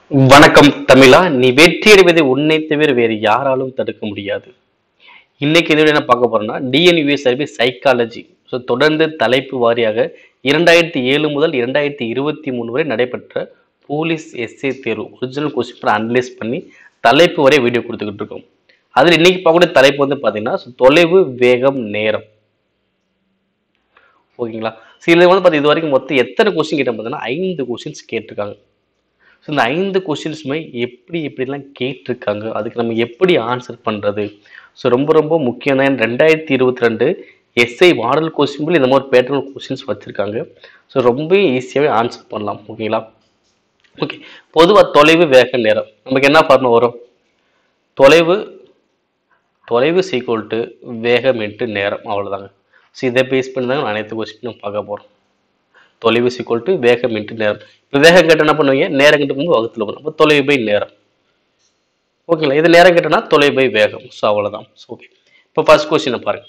வணக்கம் தமிழா நீ வெற்றி அடைவதை உன்னை தவிர வேறு யாராலும் தடுக்க முடியாது இன்னைக்கு இதில் என்ன பார்க்க போறோம்னா டிஎன்யூஏ சர்வே சைக்காலஜி ஸோ தொடர்ந்து தலைப்பு வாரியாக இரண்டாயிரத்தி ஏழு முதல் இரண்டாயிரத்தி இருபத்தி மூணு வரை நடைபெற்ற போலீஸ் எஸ்ஏ தேர்வு ஒரிஜினல் கொஸ்டின் அனலைஸ் பண்ணி தலைப்பு வரை வீடியோ கொடுத்துக்கிட்டு இருக்கோம் அதில் இன்னைக்கு பார்க்கக்கூடிய தலைப்பு வந்து பார்த்தீங்கன்னா so தொலைவு வேகம் நேரம் ஓகேங்களா ஸோ இதில் வந்து பார்த்து இது வரைக்கும் மொத்தம் எத்தனை கொஸ்டின் கேட்டேன் பார்த்தீங்கன்னா ஐந்து கொஸ்டின்ஸ் கேட்டிருக்காங்க ஸோ இந்த ஐந்து கொஸ்டின்ஸுமே எப்படி எப்படிலாம் கேட்டிருக்காங்க அதுக்கு நம்ம எப்படி ஆன்சர் பண்ணுறது ஸோ ரொம்ப ரொம்ப முக்கியம் தான் ரெண்டாயிரத்தி இருபத்தி ரெண்டு எஸ்ஐ மாடல் கொஸ்டின் இந்த மாதிரி பேட்டர்ன் கொஸ்டின்ஸ் வச்சுருக்காங்க ஸோ ரொம்ப ஈஸியாகவே ஆன்சர் பண்ணலாம் ஓகேங்களா ஓகே பொதுவாக தொலைவு வேக நேரம் நமக்கு என்ன ஃபார்முலா வரும் தொலைவு தொலைவு சீக்குவல் டு வேகம் இன்ட்டு நேரம் அவ்வளோதாங்க ஸோ இதை பேஸ் பண்ணி தான் அனைத்து கொஸ்டினும் பார்க்க போகிறோம் தொலைவு சீக்குவல் டு வேகம் இன்ட்டு நேரம் இப்போ வேகம் கேட்டால் என்ன பண்ணுவீங்க நேரம் கிட்ட போகும்போது வகுத்துல வரும் அப்போ தொலைவு பை நேரம் ஓகேங்களா இது நேரம் கேட்டனா தொலைவு பை வேகம் ஸோ அவ்வளோதான் ஸோ ஓகே இப்போ ஃபர்ஸ்ட் கொஸ்டினை பாருங்க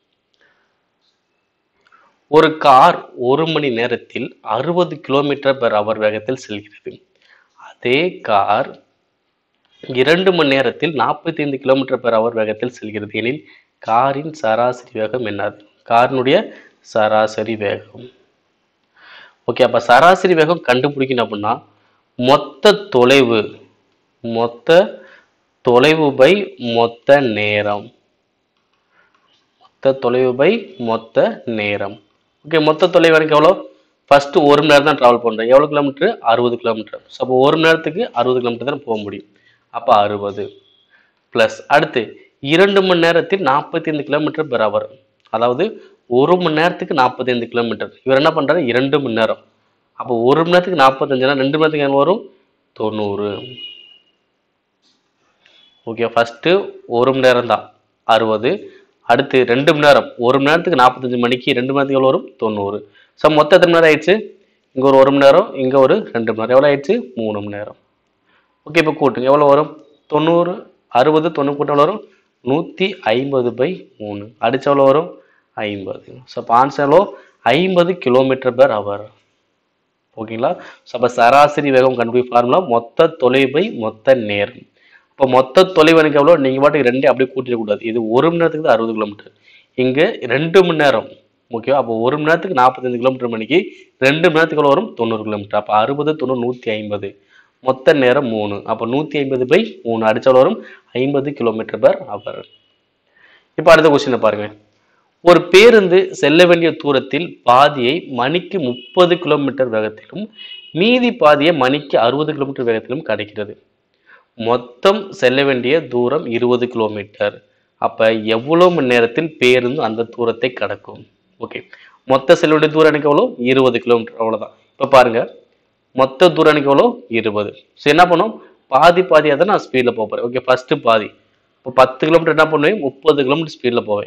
ஒரு கார் ஒரு மணி நேரத்தில் அறுபது கிலோமீட்டர் பெர் அவர் வேகத்தில் செல்கிறது அதே கார் இரண்டு மணி நேரத்தில் நாற்பத்தி ஐந்து கிலோமீட்டர் பெர் அவர் வேகத்தில் செல்கிறது எனில் காரின் சராசரி வேகம் என்னது காரினுடைய சராசரி வேகம் ஓகே அப்போ சராசரி வேகம் கண்டுபிடிக்கணும் அப்படின்னா மொத்த தொலைவு மொத்த தொலைவு பை மொத்த நேரம் மொத்த தொலைவு பை மொத்த நேரம் ஓகே மொத்த தொலைவு எனக்கு எவ்வளோ ஃபர்ஸ்ட் ஒரு மணி நேரம் தான் ட்ராவல் பண்ணுறேன் எவ்வளோ கிலோமீட்டர் அறுபது கிலோமீட்டர் ஸோ அப்போ ஒரு மணி நேரத்துக்கு அறுபது கிலோமீட்டர் தான் போக முடியும் அப்போ அறுபது ப்ளஸ் அடுத்து இரண்டு மணி நேரத்தில் நாற்பத்தி ஐந்து கிலோமீட்டர் பெர் அவர் அதாவது ஒரு மணி நேரத்துக்கு நாற்பத்தைந்து கிலோமீட்டர் இவர் என்ன பண்ணுறாரு இரண்டு மணி நேரம் அப்போ ஒரு மணி நேரத்துக்கு நாற்பத்தஞ்சுனா ரெண்டு மணி நேரத்துக்கு என்ன வரும் தொண்ணூறு ஓகே ஃபஸ்ட்டு ஒரு மணி நேரம் தான் அறுபது அடுத்து ரெண்டு மணி நேரம் ஒரு மணி நேரத்துக்கு நாற்பத்தஞ்சு மணிக்கு ரெண்டு மணி நேரத்துக்கு எவ்வளோ வரும் தொண்ணூறு ஸோ மொத்தம் எத்தனை மணி நேரம் ஆயிடுச்சு இங்கே ஒரு ஒரு மணி நேரம் இங்கே ஒரு ரெண்டு மணி நேரம் எவ்வளோ ஆயிடுச்சு மூணு மணி நேரம் ஓகே இப்போ கூட்டுங்க எவ்வளோ வரும் தொண்ணூறு அறுபது தொண்ணூறு கூட்டம் எவ்வளோ வரும் நூற்றி ஐம்பது பை மூணு அடிச்ச எவ்வளோ வரும் ஐம்பது ஸோ அப்போ ஆன்சர் எவ்வளோ ஐம்பது கிலோமீட்டர் பெர் அவர் ஓகேங்களா ஸோ அப்போ சராசரி வேகம் கண்டுபிடி ஃபார்முலா மொத்த தொலைவு பை மொத்த நேரம் இப்போ மொத்த தொலைவு எனக்கு எவ்வளோ நீங்கள் பாட்டுக்கு ரெண்டே அப்படியே கூட்டிடக்கூடாது இது ஒரு மணி நேரத்துக்கு தான் அறுபது கிலோமீட்டர் இங்கே ரெண்டு மணி நேரம் ஓகேவா அப்போ ஒரு மணி நேரத்துக்கு நாற்பத்தஞ்சு கிலோமீட்டர் மணிக்கு ரெண்டு மணி நேரத்துக்கு எவ்வளோ வரும் தொண்ணூறு கிலோமீட்டர் அப்போ அறுபது தொண்ணூறு நூற்றி ஐம்பது மொத்த நேரம் மூணு அப்போ நூற்றி ஐம்பது பை மூணு அடிச்சாலும் வரும் ஐம்பது கிலோமீட்டர் பர் அவர் இப்போ அடுத்த கொஸ்டினை பாருங்க ஒரு பேருந்து செல்ல வேண்டிய தூரத்தில் பாதியை மணிக்கு முப்பது கிலோமீட்டர் வேகத்திலும் மீதி பாதியை மணிக்கு அறுபது கிலோமீட்டர் வேகத்திலும் கிடைக்கிறது மொத்தம் செல்ல வேண்டிய தூரம் இருபது கிலோமீட்டர் அப்ப எவ்வளவு மணி நேரத்தில் பேருந்து அந்த தூரத்தை கடக்கும் ஓகே மொத்த செல்ல வேண்டிய தூரம் எனக்கு எவ்வளோ இருபது கிலோமீட்டர் அவ்வளவுதான் இப்ப பாருங்க மொத்த தூரம் எனக்கு எவ்வளோ இருபது ஸோ என்ன பண்ணும் பாதி பாதியாக தான் நான் ஸ்பீடில் போகிறேன் ஓகே ஃபர்ஸ்ட் பாதி இப்போ பத்து கிலோமீட்டர் என்ன பண்ணுவேன் முப்பது கிலோமீட்டர் ஸ்பீடில் போவேன்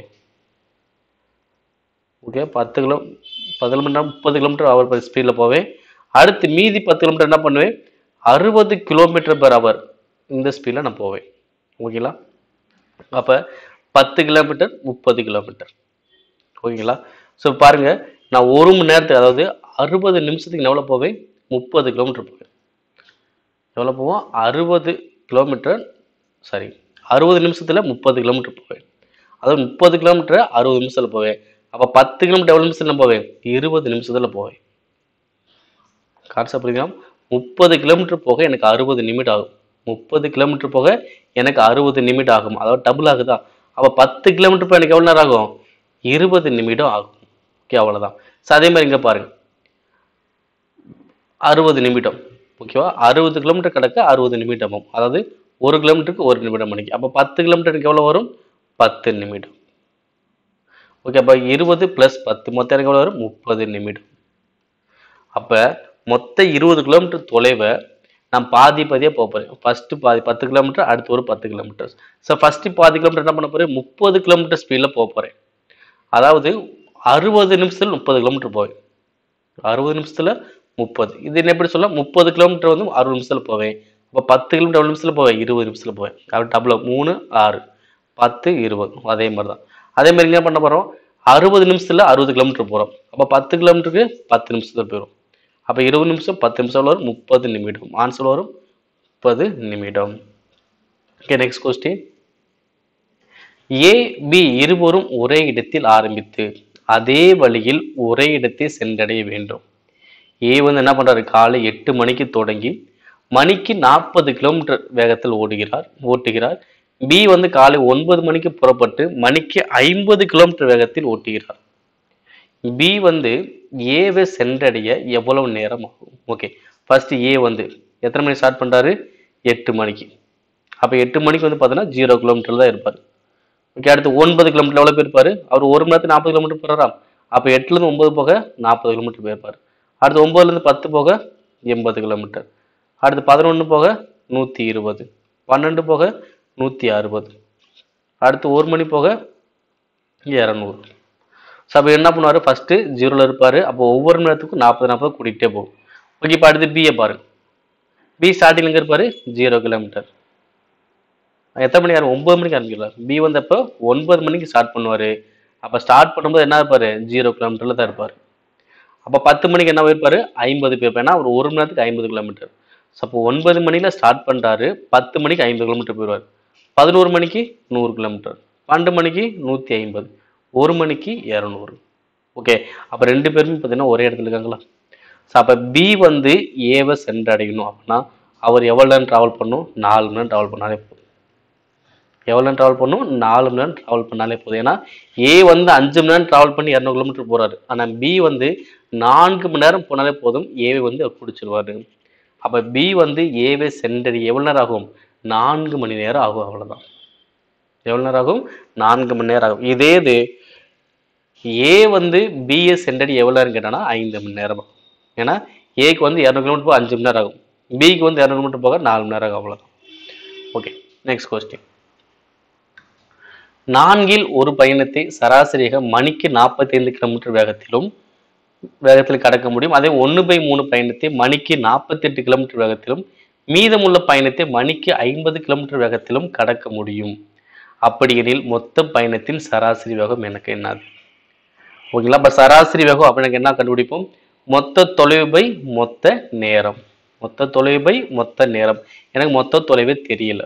ஓகே பத்து கிலோ பத்து கிலோமீட்டர் முப்பது கிலோமீட்டர் அவர் ஸ்பீடில் போவேன் அடுத்து மீதி பத்து கிலோமீட்டர் என்ன பண்ணுவேன் அறுபது கிலோமீட்டர் பெர் அவர் இந்த ஸ்பீடில் நான் போவேன் ஓகேங்களா அப்போ பத்து கிலோமீட்டர் முப்பது கிலோமீட்டர் ஓகேங்களா ஸோ பாருங்க நான் ஒரு மணி நேரத்துக்கு அதாவது அறுபது நிமிஷத்துக்கு நான் எவ்வளோ போவேன் முப்பது கிலோமீட்டர் போவேன் எவ்வளோ போவோம் அறுபது கிலோமீட்டர் சாரி அறுபது நிமிஷத்தில் முப்பது கிலோமீட்டர் போவேன் அதாவது முப்பது கிலோமீட்டர் அறுபது நிமிஷத்தில் போவேன் அப்போ பத்து கிலோமீட்டர் எவ்வளோ நிமிஷத்தில் போவேன் இருபது நிமிஷத்தில் போவேன் கான்செப்ட் புரியுதா முப்பது கிலோமீட்டர் போக எனக்கு அறுபது நிமிடம் ஆகும் முப்பது கிலோமீட்டர் போக எனக்கு அறுபது நிமிடம் ஆகும் அதாவது டபுள் ஆகுதா அப்போ பத்து கிலோமீட்டர் போக எனக்கு எவ்வளோ நேரம் ஆகும் இருபது நிமிடம் ஆகும் ஓகே அவ்வளோதான் ஸோ அதே மாதிரி இங்கே பாருங்க அறுபது நிமிடம் ஓகேவா அறுபது கிலோமீட்டர் கிடக்க அறுபது நிமிடமும் அதாவது ஒரு கிலோமீட்டருக்கு ஒரு நிமிடம் மணிக்கு அப்போ பத்து கிலோமீட்டருக்கு எவ்வளோ வரும் பத்து நிமிடம் ஓகே அப்போ இருபது ப்ளஸ் பத்து மொத்தம் எனக்கு எவ்வளோ வரும் முப்பது நிமிடம் அப்போ மொத்த இருபது கிலோமீட்டர் தொலைவை நான் பாதி பாதியாக போக போகிறேன் ஃபஸ்ட்டு பாதி பத்து கிலோமீட்டர் அடுத்து ஒரு பத்து கிலோமீட்டர் ஸோ ஃபஸ்ட்டு பாதி கிலோமீட்டர் என்ன பண்ண போகிறேன் முப்பது கிலோமீட்டர் ஸ்பீடில் போக போகிறேன் அதாவது அறுபது நிமிஷத்தில் முப்பது கிலோமீட்டர் போவேன் அறுபது நிமிஷத்தில் முப்பது இது என்ன எப்படி சொல்ல முப்பது கிலோமீட்டர் வந்து அறுபது நிமிஷத்தில் போவேன் அப்போ பத்து கிலோமீட்டர் எவ்வளோ நிமிஷத்தில் போவேன் இருபது நிமிஷத்தில் போவேன் அப்படி டபுள் மூணு ஆறு பத்து இருபது அதே மாதிரி தான் அதே மாதிரி என்ன பண்ண போகிறோம் அறுபது நிமிஷத்தில் அறுபது கிலோமீட்டர் போகிறோம் அப்போ பத்து கிலோமீட்டருக்கு பத்து நிமிஷத்தில் போயிடும் அப்போ இருபது நிமிஷம் பத்து நிமிஷம் வரும் முப்பது நிமிடம் ஆன்சர் வரும் முப்பது நிமிடம் okay next question A B இருவரும் ஒரே இடத்தில் ஆரம்பித்து அதே வழியில் ஒரே இடத்தை சென்றடைய வேண்டும் ஏ வந்து என்ன பண்றாரு காலை எட்டு மணிக்கு தொடங்கி மணிக்கு நாற்பது கிலோமீட்டர் வேகத்தில் ஓடுகிறார் ஓட்டுகிறார் பி வந்து காலை ஒன்பது மணிக்கு புறப்பட்டு மணிக்கு ஐம்பது கிலோமீட்டர் வேகத்தில் ஓட்டுகிறார் பி வந்து ஏவை சென்றடைய எவ்வளவு நேரம் ஆகும் ஓகே ஃபர்ஸ்ட் ஏ வந்து எத்தனை மணிக்கு ஸ்டார்ட் பண்றாரு எட்டு மணிக்கு அப்போ எட்டு மணிக்கு வந்து பார்த்தீங்கன்னா ஜீரோ கிலோமீட்டர் தான் இருப்பார் ஓகே அடுத்து ஒன்பது கிலோமீட்டர் எவ்வளோ போயிருப்பாரு அவர் ஒரு மணி நேரத்துக்கு நாற்பது கிலோமீட்டர் போகிறாராம் அப்போ எட்டுலேருந்து ஒன்பது போக நாற்பது கிலோமீட்டர் போயிருப்பார் அடுத்து ஒன்பதுலேருந்து பத்து போக எண்பது கிலோமீட்டர் அடுத்து பதினொன்று போக நூற்றி இருபது பன்னெண்டு போக நூற்றி அறுபது அடுத்து ஒரு மணி போக இரநூறு ஸோ அப்போ என்ன பண்ணுவார் ஃபஸ்ட்டு ஜீரோவில் இருப்பார் அப்போ ஒவ்வொரு மணி நேரத்துக்கும் நாற்பது நாற்பது கூட்டிகிட்டே போகும் ஓகே இப்போ அடுத்து பிஏ பாருங்க பி ஸ்டார்டிங் எங்கே இருப்பார் ஜீரோ கிலோமீட்டர் எத்தனை மணிக்கு ஆரம்பி ஒன்பது மணிக்கு ஆரம்பிக்கலாம் பி வந்தப்போ ஒன்பது மணிக்கு ஸ்டார்ட் பண்ணுவார் அப்போ ஸ்டார்ட் பண்ணும்போது என்ன இருப்பார் ஜீரோ கிலோமீட்டரில் தான் இருப்பார் அப்போ பத்து மணிக்கு என்ன போயிருப்பாரு ஐம்பது போயிருப்பார் ஏன்னா ஒரு ஒரு மணி நேரத்துக்கு ஐம்பது கிலோமீட்டர் ஸோ அப்போ ஒன்பது மணியில் ஸ்டார்ட் பண்ணுறாரு பத்து மணிக்கு ஐம்பது கிலோமீட்டர் போயிடுவார் பதினோரு மணிக்கு நூறு கிலோமீட்டர் பன்னெண்டு மணிக்கு நூற்றி ஐம்பது ஒரு மணிக்கு இரநூறு ஓகே அப்போ ரெண்டு பேருமே பார்த்தீங்கன்னா ஒரே இடத்துல இருக்காங்களா ஸோ அப்போ பி வந்து ஏவை சென்றடையணும் அப்படின்னா அவர் எவ்வளோ நேரம் ட்ராவல் பண்ணணும் நாலு மணி நேரம் ட்ராவல் பண்ணாலே போதும் எவ்வளோ நேரம் ட்ராவல் பண்ணும் நாலு மணி நேரம் ட்ராவல் பண்ணாலே போதும் ஏன்னா ஏ வந்து அஞ்சு மணி நேரம் ட்ராவல் பண்ணி இரநூறு கிலோமீட்டர் போறாரு ஆனால் பி வந்து நான்கு மணி நேரம் போனாலே போதும் ஏவை வந்து அவர் பிடிச்சிருவாரு அப்போ பி வந்து ஏவை சென்றடைய எவ்வளோ நேரம் ஆகும் நான்கு மணி நேரம் ஆகும் அவ்வளோதான் எவ்வளோ நேரம் ஆகும் நான்கு மணி நேரம் ஆகும் இதே இது ஏ வந்து பிஏ சென்றடைய எவ்வளோ நேரம் கேட்டானா ஐந்து மணி நேரம் ஆகும் ஏன்னா ஏக்கு வந்து இரநூறு கிலோமீட்டர் போக அஞ்சு மணி நேரம் ஆகும் பிக்கு வந்து இரநூறு கிலோமீட்டர் போக நாலு மணி நேரம் ஆகும் அவ்வளோதான் ஓகே நெக்ஸ்ட் கொஸ்டின் நான்கில் ஒரு பயணத்தை சராசரியாக மணிக்கு நாற்பத்தைந்து கிலோமீட்டர் வேகத்திலும் வேகத்தில் கடக்க முடியும் அதே ஒன்று பை மூணு பயணத்தை மணிக்கு நாற்பத்தெட்டு கிலோமீட்டர் வேகத்திலும் மீதமுள்ள பயணத்தை மணிக்கு ஐம்பது கிலோமீட்டர் வேகத்திலும் கடக்க முடியும் அப்படியெனில் மொத்த பயணத்தின் சராசரி வேகம் எனக்கு என்னது ஓகேங்களா அப்போ சராசரி வேகம் அப்போ எனக்கு என்ன கண்டுபிடிப்போம் மொத்த தொலைவு பை மொத்த நேரம் மொத்த தொலைவு பை மொத்த நேரம் எனக்கு மொத்த தொலைவே தெரியல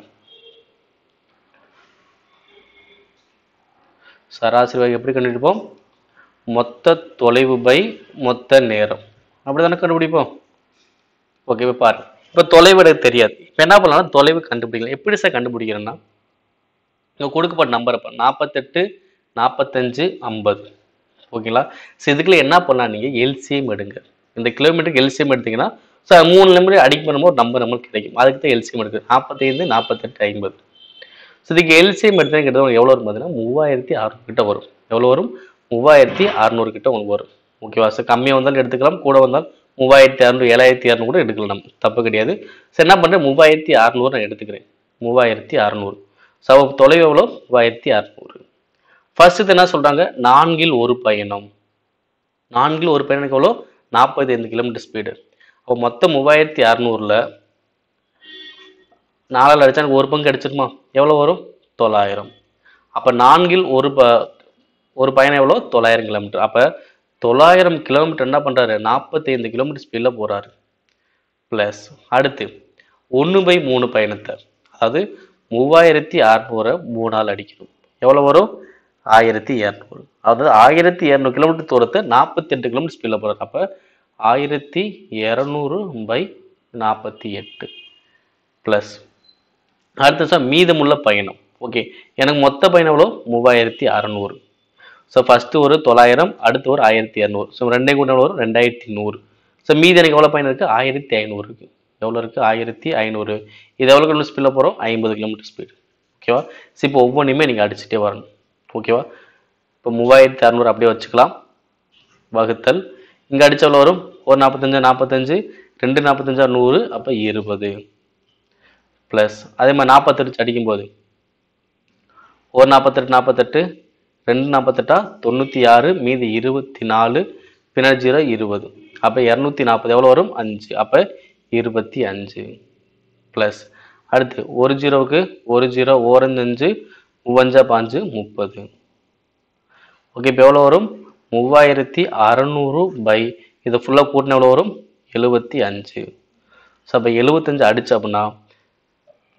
சராசரி வேகம் எப்படி கண்டுபிடிப்போம் மொத்த தொலைவு பை மொத்த நேரம் அப்படிதானே கண்டுபிடிப்போம் ஓகே இப்போ பாரு இப்போ தொலைவு எனக்கு தெரியாது இப்போ என்ன பண்ணலாம் தொலைவு கண்டுபிடிக்கலாம் எப்படி சார் கண்டுபிடிக்கிறேன்னா இங்கே கொடுக்கப்பட்ட நம்பர் இப்போ நாற்பத்தெட்டு நாற்பத்தஞ்சு ஐம்பது ஓகேங்களா ஸோ இதுக்குள்ள என்ன பண்ணலாம் நீங்கள் எல்சிஎம் எடுங்க இந்த கிலோமீட்டருக்கு எல்சிஎம் எடுத்தீங்கன்னா ஸோ மூணு நம்பர் அடிக்க பண்ணும்போது ஒரு நம்பர் நம்மளுக்கு கிடைக்கும் அதுக்கு தான் எல்சிஎம் எடுக்குது நாற்பத்தைந்து நாற்பத்தெட்டு ஐம்பது ஸோ இதுக்கு எல்சிஎம் எடுத்தா கிட்ட எவ்வளோ வரும் பார்த்தீங்கன்னா மூவாயிரத்தி அறுநூறு கிட்ட வரும் எவ்வளோ வரும் மூவாயிரத்தி அறுநூறு கிட்ட உங்களுக்கு வரும் ஓகேவா ஸோ கம்மியாக வந்தாலும் எடுத்துக்கலாம் கூட வந்தால் மூவாயிரத்தி அறுநூறு ஏழாயிரத்தி இரநூறு கூட எடுக்கலாம் நம்ம தப்பு கிடையாது ஸோ என்ன பண்ணுறேன் மூவாயிரத்தி அறுநூறு நான் எடுத்துக்கிறேன் மூவாயிரத்தி அறுநூறு ஸோ தொலைவு எவ்வளோ மூவாயிரத்தி அறுநூறு ஃபர்ஸ்ட் இது என்ன சொல்கிறாங்க நான்கில் ஒரு பயணம் நான்கில் ஒரு பயணம் எவ்வளோ நாற்பத்தி ஐந்து கிலோமீட்டர் ஸ்பீடு அப்போ மொத்தம் மூவாயிரத்தி அறநூறில் நாலால் அடிச்சா எனக்கு ஒரு பங்கு அடிச்சிருமா எவ்வளோ வரும் தொள்ளாயிரம் அப்போ நான்கில் ஒரு ப ஒரு பயணம் எவ்வளோ தொள்ளாயிரம் கிலோமீட்டர் அப்போ தொள்ளாயிரம் கிலோமீட்டர் என்ன பண்ணுறாரு நாற்பத்தைந்து கிலோமீட்டர் ஸ்பீடில் போகிறாரு ப்ளஸ் அடுத்து ஒன்று பை மூணு பயணத்தை அதாவது மூவாயிரத்தி அறநூறை மூணால் அடிக்கணும் எவ்வளோ வரும் ஆயிரத்தி இரநூறு அதாவது ஆயிரத்தி இரநூறு கிலோமீட்டர் தூரத்தை நாற்பத்தெட்டு கிலோமீட்டர் ஸ்பீடில் போகிறார் அப்போ ஆயிரத்தி இரநூறு பை நாற்பத்தி எட்டு ப்ளஸ் அடுத்து சார் மீதமுள்ள பயணம் ஓகே எனக்கு மொத்த பயணம் எவ்வளோ மூவாயிரத்தி அறநூறு ஸோ ஃபஸ்ட்டு ஒரு தொள்ளாயிரம் அடுத்து ஒரு ஆயிரத்தி இரநூறு ஸோ ரெண்டே கூட எவ்வளோ வரும் ரெண்டாயிரத்தி நூறு ஸோ மீதி எனக்கு எவ்வளோ பயணம் இருக்குது ஆயிரத்தி ஐநூறு இருக்குது எவ்வளோ இருக்குது ஆயிரத்தி ஐநூறு இது எவ்வளோ கிலோமீட்டர் ஸ்பீடில் போகிறோம் ஐம்பது கிலோமீட்டர் ஸ்பீடு ஓகேவா ஸோ இப்போ ஒவ்வொன்றையுமே நீங்கள் அடிச்சுட்டே வரணும் ஓகேவா இப்போ மூவாயிரத்தி அறநூறு அப்படியே வச்சுக்கலாம் வகுத்தல் இங்கே அடிச்ச எவ்வளோ வரும் ஒரு நாற்பத்தஞ்சு நாற்பத்தஞ்சு ரெண்டு நாற்பத்தஞ்சா நூறு அப்போ இருபது ப்ளஸ் அதே மாதிரி நாற்பத்தெட்டு அடிக்கும்போது ஒரு நாற்பத்தெட்டு நாற்பத்தெட்டு ரெண்டு நாற்பத்தெட்டா தொண்ணூற்றி ஆறு மீதி இருபத்தி நாலு பின்னாடி ஜீரோ இருபது அப்போ இரநூத்தி நாற்பது எவ்வளோ வரும் அஞ்சு அப்போ இருபத்தி அஞ்சு ப்ளஸ் அடுத்து ஒரு ஜீரோவுக்கு ஒரு ஜீரோ ஓரஞ்சு அஞ்சு மூவஞ்சா பாஞ்சு முப்பது ஓகே இப்போ எவ்வளோ வரும் மூவாயிரத்தி அறநூறு பை இதை ஃபுல்லாக கூட்டின எவ்வளோ வரும் எழுபத்தி அஞ்சு ஸோ அப்போ எழுபத்தஞ்சு அடிச்சு அப்படின்னா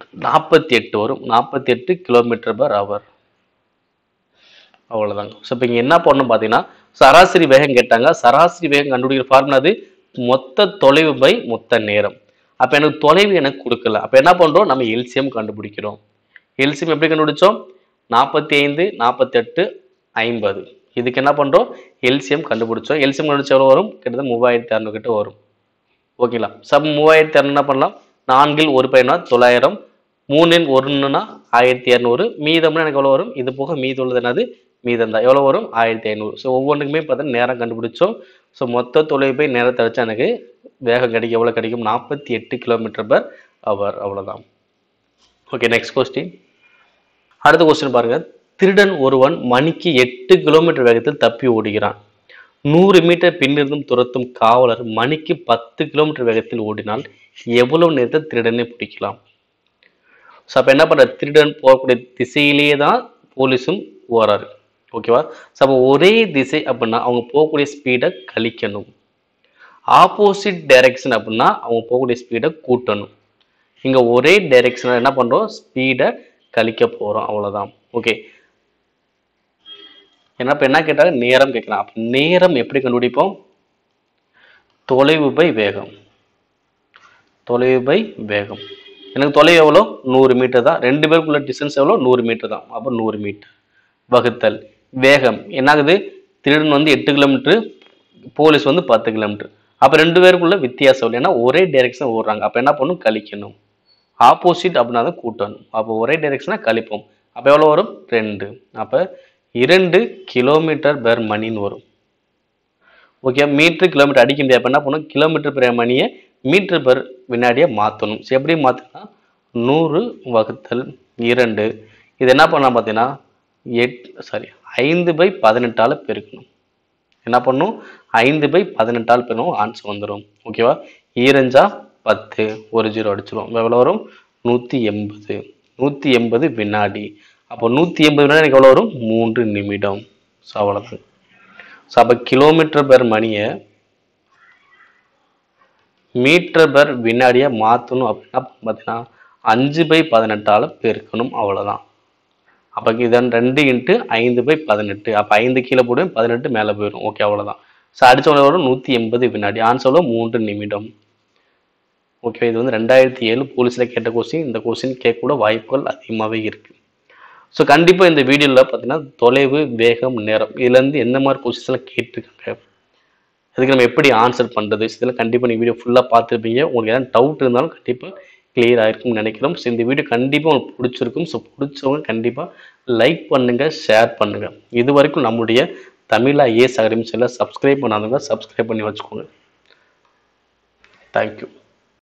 நாற்பத்தி எட்டு வரும் நாற்பத்தி எட்டு கிலோமீட்டர் பர் ஹவர் அவ்வளோதாங்க ஸோ இப்போ இங்கே என்ன பண்ணணும் பார்த்தீங்கன்னா சராசரி வேகம் கேட்டாங்க சராசரி வேகம் கண்டுபிடிக்கிற ஃபார்முலா அது மொத்த தொலைவு பை மொத்த நேரம் அப்போ எனக்கு தொலைவு எனக்கு கொடுக்கல அப்போ என்ன பண்ணுறோம் நம்ம எல்சிஎம் கண்டுபிடிக்கிறோம் எல்சிஎம் எப்படி கண்டுபிடிச்சோம் நாற்பத்தி ஐந்து நாற்பத்தெட்டு ஐம்பது இதுக்கு என்ன பண்ணுறோம் எல்சிஎம் கண்டுபிடிச்சோம் எல்சிஎம் கண்டுபிடிச்ச எவ்வளோ வரும் கிட்டத்தட்ட மூவாயிரத்தி அறநூறு கிட்ட வரும் ஓகேங்களா சப் மூவாயிரத்தி அறநூறு என்ன பண்ணலாம் நான்கில் ஒரு பையனா தொள்ளாயிரம் மூணில் ஒன்றுனா ஆயிரத்தி இரநூறு மீதம்னா எனக்கு எவ்வளோ வரும் இது போக மீதம் உள்ளது என்னது மீதம் தான் எவ்வளோ வரும் ஆயிரத்தி ஐநூறு ஸோ ஒவ்வொன்றுக்குமே பார்த்தீங்கன்னா நேரம் கண்டுபிடிச்சோம் ஸோ மொத்த தொலைவு போய் நேரத்தை வச்சு எனக்கு வேகம் கிடைக்கும் எவ்வளோ கிடைக்கும் நாற்பத்தி எட்டு கிலோமீட்டர் பர் அவர் அவ்வளோதான் ஓகே நெக்ஸ்ட் கொஸ்டின் அடுத்த கொஸ்டின் பாருங்க திருடன் ஒருவன் மணிக்கு எட்டு கிலோமீட்டர் வேகத்தில் தப்பி ஓடுகிறான் நூறு மீட்டர் பின்னிருந்தும் துரத்தும் காவலர் மணிக்கு பத்து கிலோமீட்டர் வேகத்தில் ஓடினால் எவ்வளவு நேரத்தில் திருடனை பிடிக்கலாம் ஸோ அப்போ என்ன பண்ணுற திருடன் போகக்கூடிய திசையிலேயே தான் போலீஸும் ஓராரு ஓகேவா ஸோ அப்போ ஒரே திசை அப்படின்னா அவங்க போகக்கூடிய ஸ்பீடை கழிக்கணும் ஆப்போசிட் டைரக்ஷன் அப்படின்னா அவங்க போகக்கூடிய ஸ்பீடை கூட்டணும் இங்கே ஒரே டைரக்ஷனில் என்ன பண்ணுறோம் ஸ்பீடை கழிக்க போகிறோம் அவ்வளோதான் ஓகே ஏன்னா இப்போ என்ன கேட்டாங்க நேரம் கேட்கலாம் அப்போ நேரம் எப்படி கண்டுபிடிப்போம் தொலைவு பை வேகம் தொலைவு பை வேகம் எனக்கு தொலைவு எவ்வளோ நூறு மீட்டர் தான் ரெண்டு பேருக்குள்ள டிஸ்டன்ஸ் எவ்வளோ நூறு மீட்டர் தான் அப்போ நூறு மீட்டர் வகுத்தல் வேகம் என்னாகுது திருடன் வந்து எட்டு கிலோமீட்டர் போலீஸ் வந்து பத்து கிலோமீட்டர் அப்போ ரெண்டு பேருக்குள்ள வித்தியாசம் இல்லை ஏன்னா ஒரே டைரெக்ஷன் ஓடுறாங்க அப்போ என்ன பண்ணணும் கழிக்கணும் ஆப்போசிட் அப்படின்னா தான் கூட்டணும் அப்போ ஒரே டைரெக்ஷனாக கழிப்போம் அப்போ எவ்வளோ வரும் ரெண்டு அப்போ இரண்டு கிலோமீட்டர் பெர் மணின்னு வரும் ஓகே மீட்டர் கிலோமீட்டர் அடிக்க முடியாது அப்போ என்ன பண்ணணும் கிலோமீட்டர் பெர் மணியை மீட்டர் பெர் வினாடியை மாற்றணும் ஸோ எப்படி மாற்றினா நூறு வகுத்தல் இரண்டு இது என்ன பண்ணலாம் பார்த்தீங்கன்னா எட் சாரி ஐந்து பை பதினெட்டால் பெருக்கணும் என்ன பண்ணும் ஐந்து பை பதினெட்டால் பெருக்கணும் ஆன்சர் வந்துடும் ஓகேவா ஈரஞ்சா பத்து ஒரு ஜீரோ அடிச்சிடும் எவ்வளோ வரும் நூற்றி எண்பது நூற்றி எண்பது வினாடி அப்போ நூற்றி எண்பது வினாடி எனக்கு எவ்வளோ வரும் மூன்று நிமிடம் ஸோ அவ்வளோதான் ஸோ அப்போ கிலோமீட்டர் பெர் மணியை மீட்டர் பெர் வினாடியை மாற்றணும் அப்படின்னா பார்த்தீங்கன்னா அஞ்சு பை பதினெட்டால் பெருக்கணும் அவ்வளோதான் அப்போ இதன் ரெண்டு இன்ட்டு ஐந்து பை பதினெட்டு அப்போ ஐந்து கீழே போடுவேன் பதினெட்டு மேலே போயிடும் ஓகே அவ்வளோதான் ஸோ அடிச்ச வரும் நூற்றி எண்பது வினாடி ஆன்சரில் மூன்று நிமிடம் ஓகே இது வந்து ரெண்டாயிரத்தி ஏழு போலீஸில் கேட்ட கொஸ்டின் இந்த கொஸ்டின் கேட்கக்கூட வாய்ப்புகள் அதிகமாகவே இருக்குது ஸோ கண்டிப்பாக இந்த வீடியோவில் பார்த்தீங்கன்னா தொலைவு வேகம் நேரம் இதுலேருந்து எந்த மாதிரி கொஸ்டின்ஸ்லாம் கேட்டிருக்காங்க அதுக்கு நம்ம எப்படி ஆன்சர் பண்ணுறது இதெல்லாம் கண்டிப்பாக நீங்கள் வீடியோ ஃபுல்லாக பார்த்துருப்பீங்க உங்களுக்கு ஏதாவது டவுட் இருந்தாலும் கண்டிப்பாக கிளியர் ஆயிருக்கும்னு நினைக்கிறோம் ஸோ இந்த வீடியோ கண்டிப்பாக உங்களுக்கு பிடிச்சிருக்கும் ஸோ பிடிச்சவங்க கண்டிப்பாக லைக் பண்ணுங்கள் ஷேர் பண்ணுங்கள் இது வரைக்கும் நம்முடைய தமிழா ஏ சகரிம் செல்ல சப்ஸ்கிரைப் பண்ணாதவங்க சப்ஸ்கிரைப் பண்ணி வச்சுக்கோங்க தேங்க்யூ